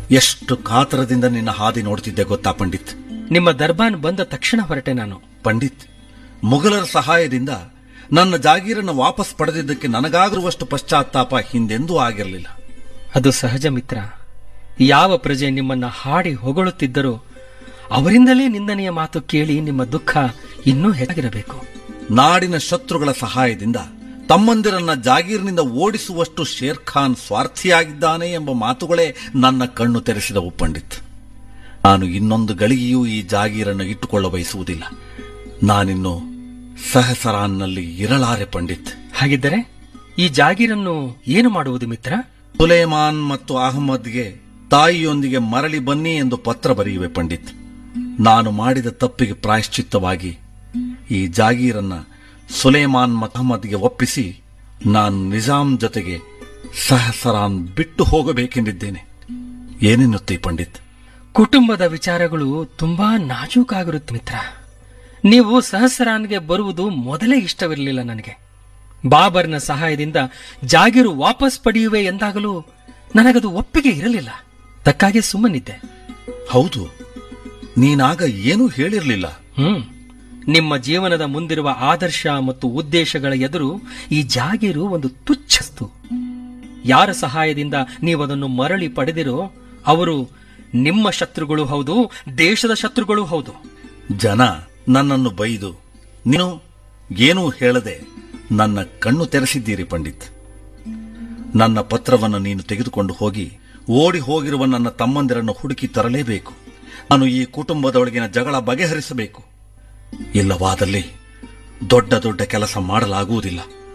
ಎಷ್ಟು ಕಾತರದಿಂದ ನಿನ್ನ ಹಾದಿ ನೋಡ್ತಿದ್ದೆ ಗೊತ್ತಾ ಪಂಡಿತ್ ನಿಮ್ಮ ದರ್ಬಾನ್ ಬಂದ ತಕ್ಷಣ ಹೊರಟೆ ನಾನು ಪಂಡಿತ್ ಮುಘಲರ ಸಹಾಯದಿಂದ ನನ್ನ ಜಾಗೀರನ್ನು ವಾಪಸ್ ಪಡೆದಿದ್ದಕ್ಕೆ ನನಗಾಗಿರುವಷ್ಟು ಪಶ್ಚಾತ್ತಾಪ ಹಿಂದೆಂದೂ ಆಗಿರಲಿಲ್ಲ ಅದು ಸಹಜ ಮಿತ್ರ ಯಾವ ಪ್ರಜೆ ನಿಮ್ಮನ್ನ ಹಾಡಿ ಹೊಗಳುತ್ತಿದ್ದರೋ ಅವರಿಂದಲೇ ನಿಂದನೆಯ ಮಾತು ಕೇಳಿ ನಿಮ್ಮ ದುಃಖ ಇನ್ನೂ ಹೆಚ್ಚಾಗಿರಬೇಕು ನಾಡಿನ ಶತ್ರುಗಳ ಸಹಾಯದಿಂದ ತಮ್ಮಂದಿರನ್ನ ಜಾಗೀರಿನಿಂದ ಓಡಿಸುವಷ್ಟು ಶೇರ್ ಖಾನ್ ಸ್ವಾರ್ಥಿಯಾಗಿದ್ದಾನೆ ಎಂಬ ಮಾತುಗಳೇ ನನ್ನ ಕಣ್ಣು ತೆರೆಸಿದವು ಪಂಡಿತ್ ನಾನು ಇನ್ನೊಂದು ಗಳಿಗೆಯೂ ಈ ಜಾಗೀರನ್ನು ಇಟ್ಟುಕೊಳ್ಳ ಬಯಸುವುದಿಲ್ಲ ನಾನಿನ್ನು ಸಹಸರಾನ್ನಲ್ಲಿ ಇರಲಾರೆ ಪಂಡಿತ್ ಹಾಗಿದ್ದರೆ ಈ ಜಾಗೀರನ್ನು ಏನು ಮಾಡುವುದು ಮಿತ್ರ ಸುಲೇಮಾನ್ ಮತ್ತು ಅಹಮದ್ಗೆ ತಾಯಿಯೊಂದಿಗೆ ಮರಳಿ ಬನ್ನಿ ಎಂದು ಪತ್ರ ಬರೆಯುವೆ ಪಂಡಿತ್ ನಾನು ಮಾಡಿದ ತಪ್ಪಿಗೆ ಪ್ರಾಯಶ್ಚಿತ್ತವಾಗಿ ಈ ಜಾಗೀರನ್ನ ಸುಲೇಮಾನ್ ಮತ್ತು ಅಹಮದ್ಗೆ ಒಪ್ಪಿಸಿ ನಾನು ನಿಜಾಂ ಜೊತೆಗೆ ಸಹಸರಾನ್ ಬಿಟ್ಟು ಹೋಗಬೇಕೆಂದಿದ್ದೇನೆ ಏನೆನ್ನುತ್ತೀ ಪಂಡಿತ್ ಕುಟುಂಬದ ವಿಚಾರಗಳು ತುಂಬಾ ನಾಜೂಕಾಗಿರುತ್ತೆ ಮಿತ್ರ ನೀವು ಸಹಸ್ರಾನ್ಗೆ ಬರುವುದು ಮೊದಲೇ ಇಷ್ಟವಿರಲಿಲ್ಲ ನನಗೆ ಬಾಬರ್ನ ಸಹಾಯದಿಂದ ಜಾಗೀರು ವಾಪಸ್ ಪಡೆಯುವೆ ಎಂದಾಗಲೂ ನನಗದು ಒಪ್ಪಿಗೆ ಇರಲಿಲ್ಲ ತಕ್ಕಾಗೆ ಸುಮ್ಮನಿದ್ದೆ ಹೌದು ನೀನಾಗ ಏನೂ ಹೇಳಿರಲಿಲ್ಲ ಹ್ಮ್ ನಿಮ್ಮ ಜೀವನದ ಮುಂದಿರುವ ಆದರ್ಶ ಮತ್ತು ಉದ್ದೇಶಗಳ ಎದುರು ಈ ಜಾಗೀರು ಒಂದು ತುಚ್ಛಸ್ತು ಯಾರ ಸಹಾಯದಿಂದ ನೀವದನ್ನು ಮರಳಿ ಪಡೆದಿರೋ ಅವರು ನಿಮ್ಮ ಶತ್ರುಗಳು ಹೌದು ದೇಶದ ಶತ್ರುಗಳು ಹೌದು ಜನ ನನ್ನನ್ನು ಬೈದು ನೀನು ಏನೂ ಹೇಳದೆ ನನ್ನ ಕಣ್ಣು ತೆರೆಸಿದ್ದೀರಿ ಪಂಡಿತ್ ನನ್ನ ಪತ್ರವನ್ನು ನೀನು ತೆಗೆದುಕೊಂಡು ಹೋಗಿ ಓಡಿ ಹೋಗಿರುವ ನನ್ನ ತಮ್ಮಂದಿರನ್ನು ಹುಡುಕಿ ತರಲೇಬೇಕು ನಾನು ಈ ಕುಟುಂಬದೊಳಗಿನ ಜಗಳ ಬಗೆಹರಿಸಬೇಕು ಇಲ್ಲವಾದಲ್ಲಿ ದೊಡ್ಡ ದೊಡ್ಡ ಕೆಲಸ ಮಾಡಲಾಗುವುದಿಲ್ಲ